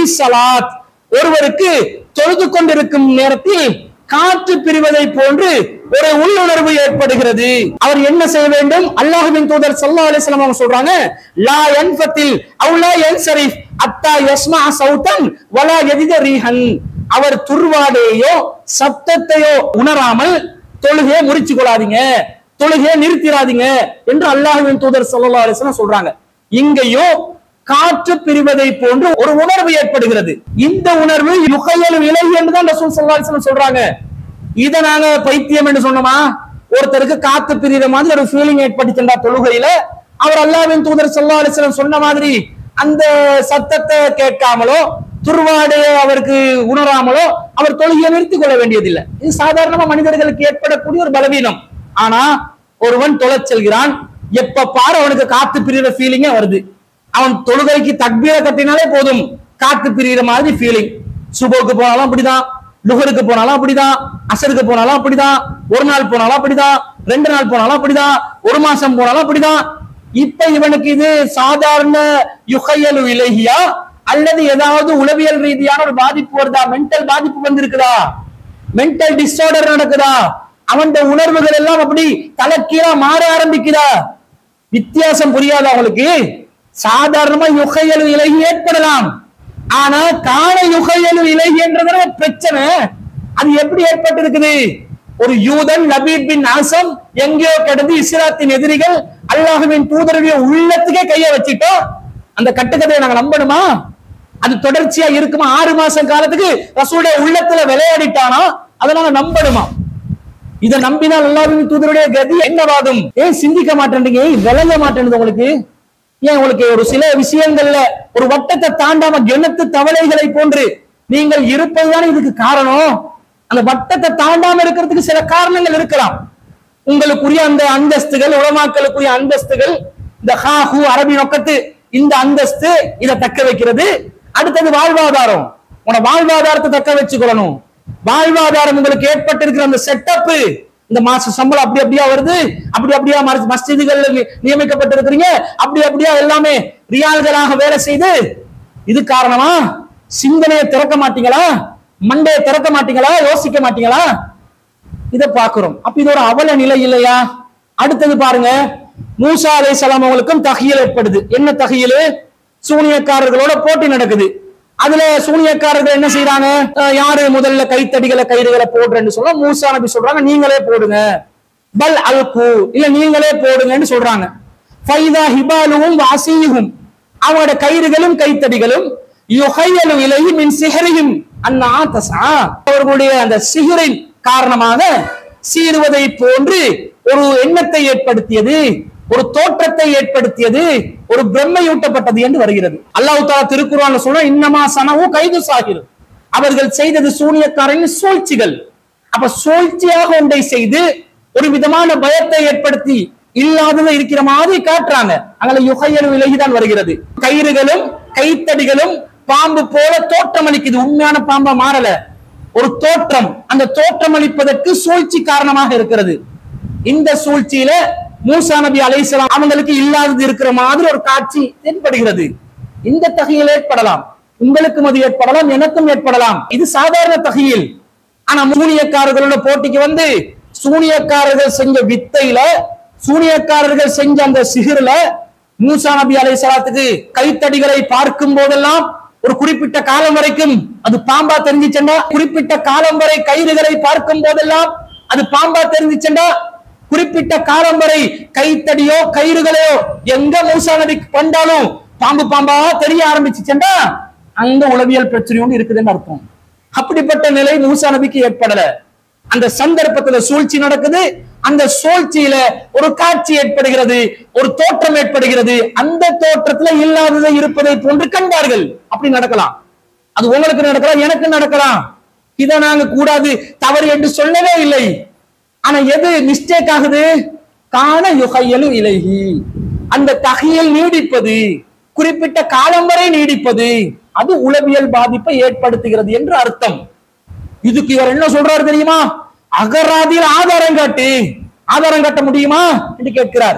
ஸலாத் ஒருவருக்கு தொழுது கொண்டிருக்கும் நேரத்தில் காற்று பிரிவதை போன்று ஒரு உள்ளுணர்வு ஏற்படுகிறது அவர் என்ன செய்ய வேண்டும் அல்லாஹ்வின் தூதர் ஸல்லல்லாஹு அலைஹி வஸல்லம் அவங்க சொல்றாங்க லா யன்ஃபத்தில் அவு லா யன்சரிஃப் அத்தா யஸ்மா சௌதன் வலா யஜித ரீஹன் அவர் துர்வாடையோ சப்தத்தையோ உணராமல் தொழுகையை முறிச்சு கொள்ளாதீங்க தொழுகையை நிறுத்திடாதீங்க என்று அல்லாஹ்வின் தூதர் ஸல்லல்லாஹு அலைஹி வஸல்லம் சொல்றாங்க இங்கேயும் காற்று பிரிவதை போன்று ஒரு உணர்வு ஏற்படுகிறது இந்த உணர்வு யுகையல் விலை என்று தான் ரசூல் ஸல்லல்லாஹு அலைஹி வஸல்லம் சொல்றாங்க இத நாங்க பைத்தியம் என்று சொன்னோமா ஒருத்தருக்கு காத்து பிரிகிற மாதிரி ஒரு ஃபீலிங் ஏற்பட்டுச்சுண்டா தொழுகையில அவர் அல்லாஹ்வின் தூதர் ஸல்லல்லாஹு அலைஹி வஸல்லம் சொன்ன மாதிரி அந்த சத்தத்தை கேட்காமலோ துர்வாடைய அவருக்கு உணராமலோ அவர் தொழுகையை நிறுத்திக் கொள்ள வேண்டியதில்லை இது சாதாரணமா மனிதர்களுக்கு ஏற்படக்கூடிய ஒரு பலவீனம் ஆனா ஒருவன் தொழச் செல்கிறான் எப்ப பாரு அவனுக்கு காத்து பிரிகிற ஃபீலிங்கே வருது அவன் தொழுகைக்கு தக்பீர கட்டினாலே போதும் காத்து பிரிகிற மாதிரி ஃபீலிங் சுபோக்கு போனாலும் அப்படிதான் லுகருக்கு போனாலும் அப்படிதான் அசருக்கு போனாலும் அப்படிதான் ஒரு நாள் போனாலும் அப்படிதான் ரெண்டு நாள் போனாலும் அப்படிதான் ஒரு மாசம் போனாலும் அப்படிதான் இப்ப இவனுக்கு இது சாதாரண யுகையலு இலகியா அல்லது ஏதாவது உளவியல் ரீதியான ஒரு பாதிப்பு வருதா மென்டல் பாதிப்பு வந்திருக்குதா மென்டல் டிஸார்டர் நடக்குதா அவன் உணர்வுகள் எல்லாம் அப்படி தலைக்கீழா மாற ஆரம்பிக்குதா வித்தியாசம் புரியாதா அவங்களுக்கு சாதாரணமா யுகையலு இலகி ஏற்படலாம் ஆனா காண யுகையலு இலகி என்றது பிரச்சனை அது எப்படி ஏற்பட்டிருக்குது ஒரு யூதன் லபீத் பின் ஆசம் எங்கேயோ கிடந்து இஸ்லாத்தின் எதிரிகள் அல்லாஹுவின் தூதருடைய உள்ளத்துக்கே கைய வச்சிட்டோம் அந்த கட்டுக்கதையை நாங்க நம்பணுமா அது தொடர்ச்சியா இருக்குமா ஆறு மாசம் காலத்துக்கு ரசூலுடைய உள்ளத்துல விளையாடிட்டானா அதை நாங்க நம்பணுமா இதை நம்பினால் அல்லாஹ்வின் தூதருடைய கதி என்னவாகும் ஏன் சிந்திக்க மாட்டேன்றீங்க ஏன் விளங்க மாட்டேங்குது உங்களுக்கு ஏன் உங்களுக்கு ஒரு சில விஷயங்கள்ல ஒரு வட்டத்தை தாண்டாம கிணத்து தவளைகளை போன்று நீங்கள் இருப்பதுதான் இதுக்கு காரணம் அந்த வட்டத்தை தாண்டாம இருக்கிறதுக்கு சில காரணங்கள் இருக்கலாம் உங்களுக்குரிய அந்த அந்தஸ்துகள் உலமாக்களுக்குரிய அந்தஸ்துகள் இந்த ஹா ஹூ அரபி நொக்கத்து இந்த அந்தஸ்து இதை தக்க வைக்கிறது அடுத்தது வாழ்வாதாரம் உன வாழ்வாதாரத்தை தக்க வச்சுக்கொள்ளணும் வாழ்வாதாரம் உங்களுக்கு ஏற்பட்டிருக்கிற அந்த செட்டப் இந்த மாச சம்பளம் அப்படி அப்படியா வருது அப்படி அப்படியா மஸ்- மஸ்ஜிதுகள்ல நி- நியமிக்கப்பட்டிருக்கிறீங்க அப்படி அப்படியா எல்லாமே ரியால்களாக வேலை செய்து இது காரணமா சிந்தனையை திறக்க மாட்டீங்களா மண்டையை திறக்க மாட்டீங்களா யோசிக்க மாட்டீங்களா இத பாக்குறோம் அப்ப இது ஒரு அவல நிலை இல்லையா அடுத்தது பாருங்க மூசா அலைஹிஸ்ஸலாம் அவங்களுக்கும் தகியல் ஏற்படுது என்ன தகியல் சூனியக்காரர்களோட போட்டி நடக்குது அதுல சூனியக்காரர்கள் என்ன செய்யறாங்க அஹ் யாரு முதல்ல கைத்தடிகளை கயிறுகளை போடுறேன்னு சொல்ல மூசா நபி சொல்றாங்க நீங்களே போடுங்க பல் அல்கு இல்ல நீங்களே போடுங்கன்னு சொல்றாங்க ஃபைதா ஹிபாலுவும் வாசியுகும் அவங்களோட கயிறுகளும் கைத்தடிகளும் யுகையலு இலையும் மின் சிஹரியும் அண்ணா தசா அவர்களுடைய அந்த சிஹரின் காரணமாக சீருவதை போன்று ஒரு எண்ணத்தை ஏற்படுத்தியது ஒரு தோற்றத்தை ஏற்படுத்தியது ஒரு பிரம்மையூட்டப்பட்டது என்று வருகிறது அல்லாஹ் தாலா திருக்குறான்ல சொல்ற இன்னமா சனவு கைது சாகிறது அவர்கள் செய்தது சூனியக்காரனின் சூழ்ச்சிகள் அப்ப சூழ்ச்சியாக ஒன்றை செய்து ஒரு விதமான பயத்தை ஏற்படுத்தி இல்லாததை இருக்கிற மாதிரி காட்டுறாங்க அங்கே யுகையல் விலகிதான் வருகிறது கயிறுகளும் கைத்தடிகளும் பாம்பு போல தோற்றம் அளிக்குது உண்மையான பாம்பா மாறல ஒரு தோற்றம் அந்த தோற்றம் அளிப்பதற்கு சூழ்ச்சி காரணமாக இருக்கிறது இந்த சூழ்ச்சியில மூசா நபி அலைஹிஸ்ஸலாம் அவங்களுக்கு இல்லாதது இருக்கிற மாதிரி ஒரு காட்சி தென்படுகிறது இந்த தகையில் ஏற்படலாம் உங்களுக்கும் அது ஏற்படலாம் எனக்கும் ஏற்படலாம் இது சாதாரண தகையில் ஆனா சூனியக்காரர்களோட போட்டிக்கு வந்து சூனியக்காரர்கள் செஞ்ச வித்தையில சூனியக்காரர்கள் செஞ்ச அந்த சிகிரில மூசா நபி அலைஹிஸ்ஸலாத்துக்கு கைத்தடிகளை பார்க்கும் போதெல்லாம் ஒரு குறிப்பிட்ட காலம் வரைக்கும் அது பாம்பா தெரிஞ்சுச்சண்டா குறிப்பிட்ட காலம் வரை கயிறுகளை பார்க்கும் போதெல்லாம் அது பாம்பா தெரிஞ்சுச்சண்டா குறிப்பிட்ட காலம் வரை கைத்தடியோ கயிறுகளையோ எங்க மூசா நபி கண்டாலும் பாம்பு பாம்பா தெரிய ஆரம்பிச்சுச்சண்டா அங்க உளவியல் பிரச்சனை ஒன்று இருக்குதுன்னு அர்த்தம் அப்படிப்பட்ட நிலை மூசா நபிக்கு ஏற்படல அந்த சந்தர்ப்பத்துல சூழ்ச்சி நடக்குது அந்த சூழ்ச்சியில ஒரு காட்சி ஏற்படுகிறது ஒரு தோற்றம் ஏற்படுகிறது அந்த தோற்றத்துல இல்லாததை இருப்பதை போன்று கண்டார்கள் அப்படி நடக்கலாம் அது உங்களுக்கு நடக்கலாம் எனக்கு நடக்கலாம் இதை நாங்க கூடாது தவறு என்று சொல்லவே இல்லை ஆனா எது மிஸ்டேக் ஆகுது காண யுகையலு இலகி அந்த தகையில் நீடிப்பது குறிப்பிட்ட காலம் வரை நீடிப்பது அது உளவியல் பாதிப்பை ஏற்படுத்துகிறது என்று அர்த்தம் இதுக்கு இவர் என்ன சொல்றாரு தெரியுமா அகராதியில் ஆதாரம் காட்டு ஆதாரம் காட்ட முடியுமா என்று கேட்கிறார்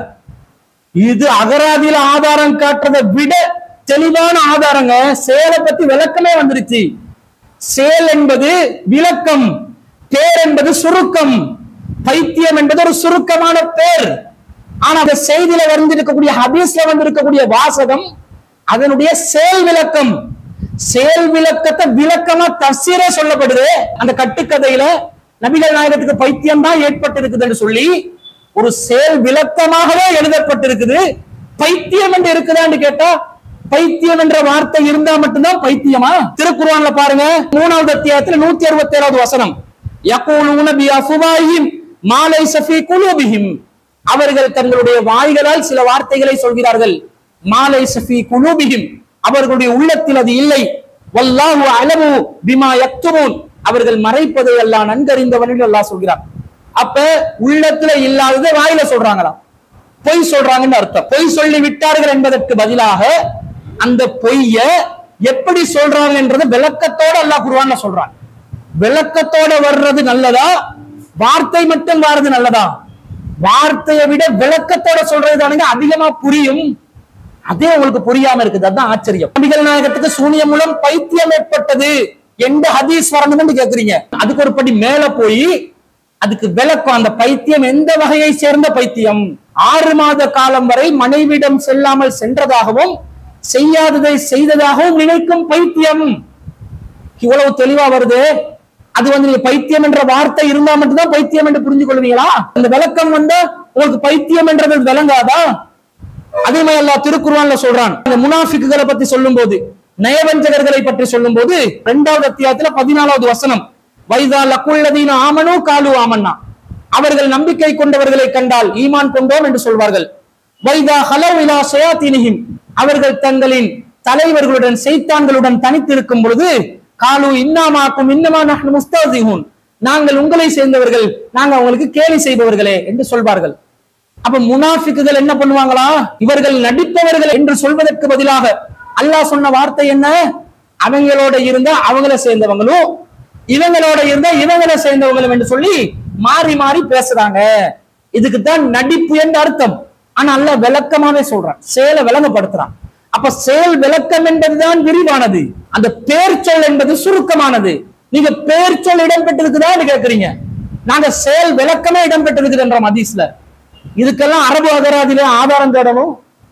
இது அகராதியில ஆதாரம் காட்டுறதை விட தெளிவான ஆதாரங்க செயலை பத்தி விளக்கமே வந்துருச்சு செயல் என்பது விளக்கம் பேர் என்பது சுருக்கம் பைத்தியம் என்பது ஒரு சுருக்கமான பேர் ஆனா அந்த செய்தியில வந்திருக்கக்கூடிய ஹதீஸ்ல வந்திருக்கக்கூடிய வாசகம் அதனுடைய செயல் விளக்கம் செயல் விளக்கத்தை விளக்கமா தசீரே சொல்லப்படுது அந்த கட்டுக்கதையில நபிகள் நாயகத்துக்கு பைத்தியம் தான் ஏற்பட்டிருக்குதுன்னு சொல்லி ஒரு செயல் விளக்கமாகவே எழுதப்பட்டிருக்குது பைத்தியம் என்று இருக்குதான்னு கேட்டா பைத்தியம் என்ற வார்த்தை இருந்தா மட்டும்தான் பைத்தியமா திருக்குறான்ல பாருங்க மூணாவது அத்தியாயத்துல நூத்தி அறுபத்தி ஏழாவது வசனம் யகூலூன பி அஃப்வாஹிம் மா லைஸ ஃபீ குலூபிஹிம் அவர்கள் தங்களுடைய வாய்களால் சில வார்த்தைகளை சொல்கிறார்கள் மா லைஸ ஃபீ குலூபிஹிம் அவர்களுடைய உள்ளத்தில் அது இல்லை வல்லாஹு அலமு பிமா யக்துமூன் அவர்கள் மறைப்பதை எல்லாம் நன்கறிந்தவன் என்று அல்லாஹ் சொல்கிறார் அப்ப உள்ளத்துல இல்லாததை வாயில சொல்றாங்களாம் பொய் சொல்றாங்கன்னு அர்த்தம் பொய் சொல்லி விட்டார்கள் என்பதற்கு பதிலாக அந்த பொய்ய எப்படி சொல்றாங்கன்றத விளக்கத்தோட அல்லாஹ் குர்ஆன்ல சொல்றான் விளக்கத்தோட வர்றது நல்லதா வார்த்தை மட்டும் வர்றது நல்லதா வார்த்தையை விட விளக்கத்தோட சொல்றது தானுங்க அதிகமா புரியும் அதே உங்களுக்கு புரியாம இருக்குது அதுதான் ஆச்சரியம் நபிகள் நாயகத்துக்கு சூனியம் மூலம் பைத்தியம் ஏற்பட்டது எந்த ஹதீஸ் வரணும்னு கேக்குறீங்க அதுக்கு ஒரு படி மேல போய் அதுக்கு விளக்கம் அந்த பைத்தியம் எந்த வகையை சேர்ந்த பைத்தியம் ஆறு மாத காலம் வரை மனைவிடம் செல்லாமல் சென்றதாகவும் செய்யாததை செய்ததாகவும் நினைக்கும் பைத்தியம் இவ்வளவு தெளிவா வருது அது வந்து நீங்க பைத்தியம் என்ற வார்த்தை இருந்தா மட்டும்தான் பைத்தியம் என்று புரிஞ்சு கொள்வீங்களா அந்த விளக்கம் வந்தா உங்களுக்கு பைத்தியம் என்றது விளங்காதா அதே மாதிரி அல்லாஹ் திருக்குர்ஆன்ல சொல்றான் இந்த முனாஃபிக்குகளை பத்தி சொல்லும்போது நயவஞ்சகர்களை பற்றி சொல்லும்போது இரண்டாவது அத்தியாயத்துல பதினாலாவது வசனம் வைதா லக்குள்ளதீன ஆமனு காலு ஆமன்னா அவர்கள் நம்பிக்கை கொண்டவர்களை கண்டால் ஈமான் கொண்டோம் என்று சொல்வார்கள் வைதா ஹலவ் இலா ஷயாத்தீனிஹிம் அவர்கள் தங்களின் தலைவர்களுடன் செய்தான்களுடன் தனித்திருக்கும் பொழுது காலு இன்னாமாக்கும் இன்னமா நஹ்னு முஸ்தஹிஹூன் நாங்கள் உங்களை சேர்ந்தவர்கள் நாங்கள் அவங்களுக்கு கேலி செய்பவர்களே என்று சொல்வார்கள் அப்ப முனாஃபிக்குகள் என்ன பண்ணுவாங்களா இவர்கள் நடிப்பவர்கள் என்று சொல்வதற்கு பதிலாக அல்லாஹ் சொன்ன வார்த்தை என்ன அவங்களோட இருந்தா அவங்கள சேர்ந்தவங்களும் இவங்களோட இருந்தா இவங்கள சேர்ந்தவங்களும் என்று சொல்லி மாறி மாறி பேசுறாங்க இதுக்கு தான் நடிப்பு என்று அர்த்தம் ஆனா அல்லாஹ் விளக்கமாவே சொல்றான் செயலை விளங்கப்படுத்துறான் அப்ப செயல் விளக்கம் என்பதுதான் விரிவானது அந்த பேர் சொல் என்பது சுருக்கமானது நீங்க பேர் சொல் இடம்பெற்றிருக்குதான்னு கேக்குறீங்க நாங்க செயல் விளக்கமே இடம்பெற்றிருக்குதுன்ற மதீஸ்ல இதுக்கெல்லாம் அரபு அகராதியில ஆதாரம் தேடணும்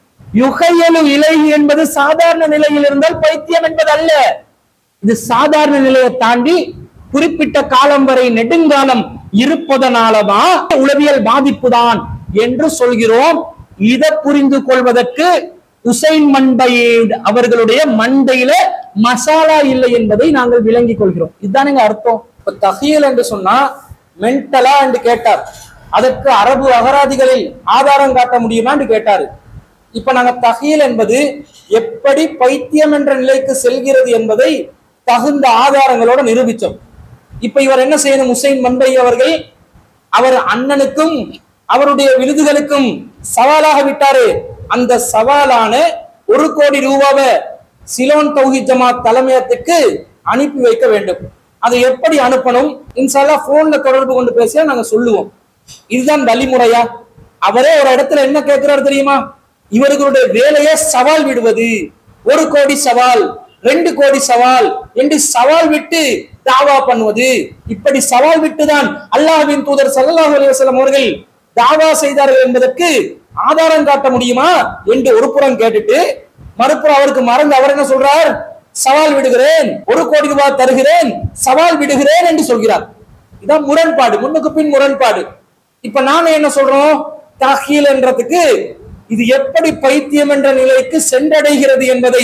யுகையலு இலகி என்பது சாதாரண நிலையில் இருந்தால் பைத்தியம் என்பது அல்ல இது சாதாரண நிலையை தாண்டி குறிப்பிட்ட காலம் வரை நெடுங்காலம் இருப்பதனாலதான் உளவியல் பாதிப்பு தான் என்று சொல்கிறோம் இதை புரிந்து கொள்வதற்கு உசைன் மண்டையே அவர்களுடைய மண்டையில மசாலா இல்லை என்பதை நாங்கள் விளங்கிக் கொள்கிறோம் இதுதானுங்க அர்த்தம் இப்ப தஹியல் என்று சொன்னா மென்டலா என்று கேட்டார் அதற்கு அரபு அகராதிகளில் ஆதாரம் காட்ட முடியுமா என்று கேட்டாரு இப்ப நாங்க தஹீல் என்பது எப்படி பைத்தியம் என்ற நிலைக்கு செல்கிறது என்பதை தகுந்த ஆதாரங்களோட நிரூபித்தோம் இப்ப இவர் என்ன செய்யணும் உசைன் மண்டை அவர்கள் அவர் அண்ணனுக்கும் அவருடைய விருதுகளுக்கும் சவாலாக விட்டாரு அந்த சவாலான ஒரு கோடி ரூபாவை சிலோன் தௌஹி ஜமாத் தலைமையத்துக்கு அனுப்பி வைக்க வேண்டும் அதை எப்படி அனுப்பணும் இன்ஷால்லா போன்ல தொடர்பு கொண்டு பேசியா நாங்க சொல்லுவோம் இதுதான் வழிமுறையா அவரே ஒரு இடத்துல என்ன கேட்கிறாரு தெரியுமா இவர்களுடைய வேலையை சவால் விடுவது ஒரு கோடி சவால் ரெண்டு கோடி சவால் என்று சவால் விட்டு தாவா பண்ணுவது இப்படி சவால் விட்டுதான் அல்லாஹ்வின் தூதர் ஸல்லல்லாஹு அலைஹி வஸல்லம் அவர்கள் தாவா செய்தார்கள் என்பதற்கு ஆதாரம் காட்ட முடியுமா என்று ஒரு புறம் கேட்டுட்டு மறுபுறம் அவருக்கு மறந்து அவர் என்ன சொல்றார் சவால் விடுகிறேன் ஒரு கோடி ரூபாய் தருகிறேன் சவால் விடுகிறேன் என்று சொல்கிறார் இதான் முரண்பாடு முன்னுக்கு பின் முரண்பாடு இப்ப நாம என்ன சொல்றோம் தஹீல் என்றதுக்கு இது எப்படி பைத்தியம் என்ற நிலைக்கு சென்றடைகிறது என்பதை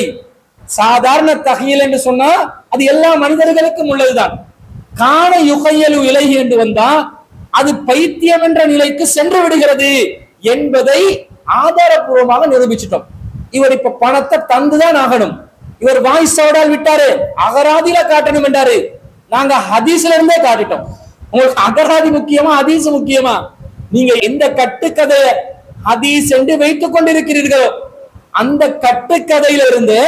சாதாரண தஹீல் என்று சொன்னா அது எல்லா மனிதர்களுக்கும் உள்ளதுதான் காண யுகையலு இலகி என்று வந்தா அது பைத்தியம் என்ற நிலைக்கு சென்று விடுகிறது என்பதை ஆதாரபூர்வமாக நிரூபிச்சிட்டோம் இவர் இப்ப பணத்தை தந்துதான் ஆகணும் இவர் வாய் சோடால் விட்டாரு அகராதியில காட்டணும் என்றாரு நாங்க ஹதீஸ்ல இருந்தே காட்டிட்டோம் உங்களுக்கு அகராதி முக்கியமா ஹதீஸ் முக்கியமா நீங்க எந்த கட்டுக்கதைய ஹதீஸ் என்று வைத்துக் கொண்டிருக்கிறீர்களோ அந்த கட்டுக்கதையிலிருந்து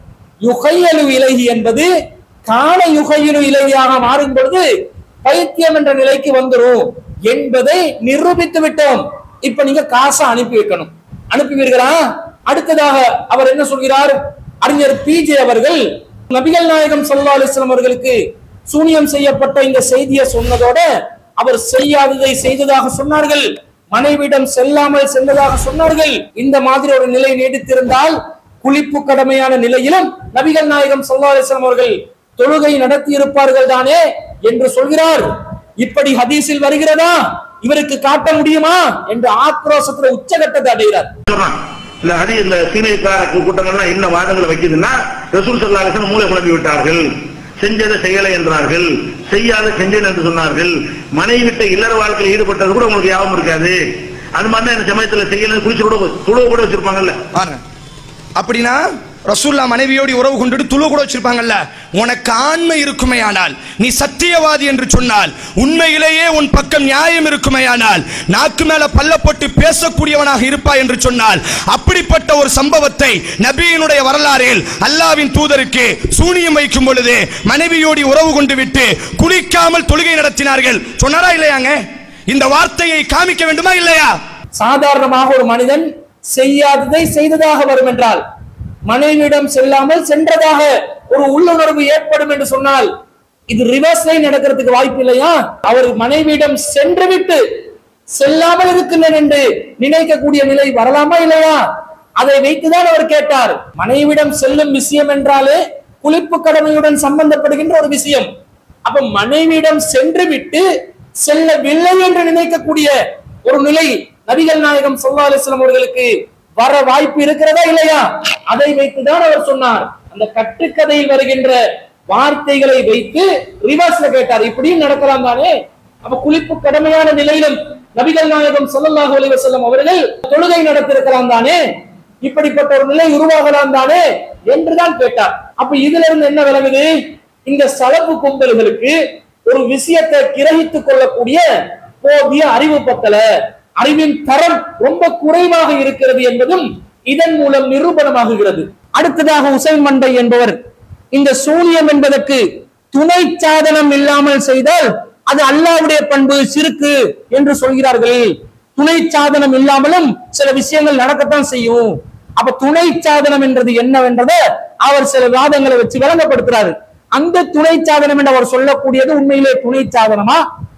யுகையலு இலகி என்பது கால யுகையலு இலகியாக மாறும் பொழுது பைத்தியம் என்ற நிலைக்கு வந்துரும் என்பதை நிரூபித்து விட்டோம் இப்ப நீங்க காசை அனுப்பி வைக்கணும் அனுப்புவீர்களா அடுத்ததாக அவர் என்ன சொல்கிறார் அறிஞர் பிஜே அவர்கள் நபிகள் நாயகம் ஸல்லல்லாஹு அலைஹி வஸல்லம் அவர்களுக்கு சூனியம் செய்யப்பட்ட இந்த செய்தியை சொன்னதோட அவர் செய்யாததை செய்ததாக சொன்னார்கள் மனைவியிடம் செல்லாமல் சென்றதாக சொன்னார்கள் இந்த மாதிரி ஒரு நிலை நீடித்திருந்தால் குளிப்பு கடமையான நிலையிலும் நபிகள் நாயகம் ஸல்லல்லாஹு அலைஹி வஸல்லம் அவர்கள் தொழுகை நடத்தி இருப்பார்கள் தானே என்று சொல்கிறார் இப்படி ஹதீஸில் வருகிறதா இவருக்கு காட்ட முடியுமா என்று ஆக்ரோஷத்துல உச்சகட்டத்தை அடைகிறார் சொல்றான் இல்ல அது இந்த சீனியக்கார கூட்டங்கள்லாம் என்ன வாதங்களை வைக்குதுன்னா ரசூல் சல்லா அலிஸ்லாம் மூளை குழம்பி விட்டார்கள் செஞ்சதை செய்யலை என்றார்கள் செய்யாத செஞ்சேன் என்று சொன்னார்கள் மனைவி விட்ட இல்லற வாழ்க்கையில் ஈடுபட்டது கூட உங்களுக்கு யாபம் இருக்காது அது மாதிரி தான் இந்த சமயத்துல செய்யல குளிச்சு கூட துளவு கூட வச்சிருப்பாங்கல்ல பாருங்க அப்படின்னா ரசூல்லா மனைவியோடு உறவு கொண்டுட்டு துளு கூட வச்சிருப்பாங்கல்ல உனக்கு ஆண்மை இருக்குமேயானால் நீ சத்தியவாதி என்று சொன்னால் உண்மையிலேயே உன் பக்கம் நியாயம் இருக்குமேயானால் நாக்கு மேல பல்ல போட்டு பேசக்கூடியவனாக இருப்பாய் என்று சொன்னால் அப்படிப்பட்ட ஒரு சம்பவத்தை நபியினுடைய வரலாறில் அல்லாவின் தூதருக்கு சூனியம் வைக்கும் பொழுது மனைவியோடு உறவு கொண்டு விட்டு குளிக்காமல் தொழுகை நடத்தினார்கள் சொன்னாரா இல்லையாங்க இந்த வார்த்தையை காமிக்க வேண்டுமா இல்லையா சாதாரணமாக ஒரு மனிதன் செய்யாததை செய்ததாக வரும் என்றால் மனைவியிடம் செல்லாமல் சென்றதாக ஒரு உள்ளுணர்வு ஏற்படும் என்று சொன்னால் இது ரிவர்ஸ்ல நடக்கிறதுக்கு வாய்ப்பு இல்லையா அவர் மனைவியிடம் சென்று விட்டு செல்லாமல் இருக்கின்றனர் என்று நினைக்கக்கூடிய நிலை வரலாமா இல்லையா அதை வைத்துதான் அவர் கேட்டார் மனைவியிடம் செல்லும் விஷயம் என்றாலே குளிப்பு கடமையுடன் சம்பந்தப்படுகின்ற ஒரு விஷயம் அப்ப மனைவியிடம் சென்று விட்டு செல்லவில்லை என்று நினைக்கக்கூடிய ஒரு நிலை நபிகள் நாயகம் ஸல்லல்லாஹு அலைஹி வஸல்லம் அவர்களுக்கு வர வாய்ப்பு இருக்கிறதா இல்லையா அதை வைத்துதான் அவர் சொன்னார் அந்த கட்டுக்கதையில் வருகின்ற வார்த்தைகளை வைத்து ரிவர்ஸ்ல கேட்டார் இப்படியும் நடக்கலாம் தானே அப்ப குளிப்பு கடமையான நிலையிலும் நபிகள் நாயகம் ஸல்லல்லாஹு அலைஹி வஸல்லம் அவர்கள் தொழுகை நடத்திருக்கலாம் தானே இப்படிப்பட்ட ஒரு நிலை உருவாகலாம் தானே என்றுதான் கேட்டார் அப்ப இதுல இருந்து என்ன விளங்குது இந்த சலப்பு கும்பல்களுக்கு ஒரு விஷயத்தை கிரகித்துக் கொள்ளக்கூடிய போதிய அறிவு பத்தல அறிவின் தரம் ரொம்ப குறைவாக இருக்கிறது என்பதும் இதன் மூலம் நிரூபணமாகுகிறது அடுத்ததாக உசைன் மண்டை என்பவர் இந்த சூனியம் என்பதற்கு துணை சாதனம் இல்லாமல் செய்தால் அது அல்லாவுடைய பண்பு சிறுக்கு என்று சொல்கிறார்கள் துணை சாதனம் இல்லாமலும் சில விஷயங்கள் நடக்கத்தான் செய்யும் அப்ப துணை சாதனம் என்றது என்னவென்றதை அவர் சில வாதங்களை வச்சு விளங்கப்படுத்துறாரு அந்த துணை சாதனம் என்று அவர் சொல்லக்கூடியது உண்மையிலே துணை சாதனமா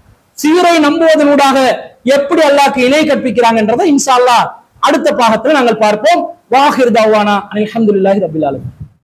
சீரை நம்புவதனூடாக எப்படி அல்லாஹ்க்கு இணை கற்பிக்கிறாங்கன்றதை இன்ஷா அல்லாஹ் அடுத்த பாகத்தில் நாங்கள் பார்ப்போம் வாஹிர் தவானா அல்ஹம்துலில்லாஹி ரபில் ஆலமீன்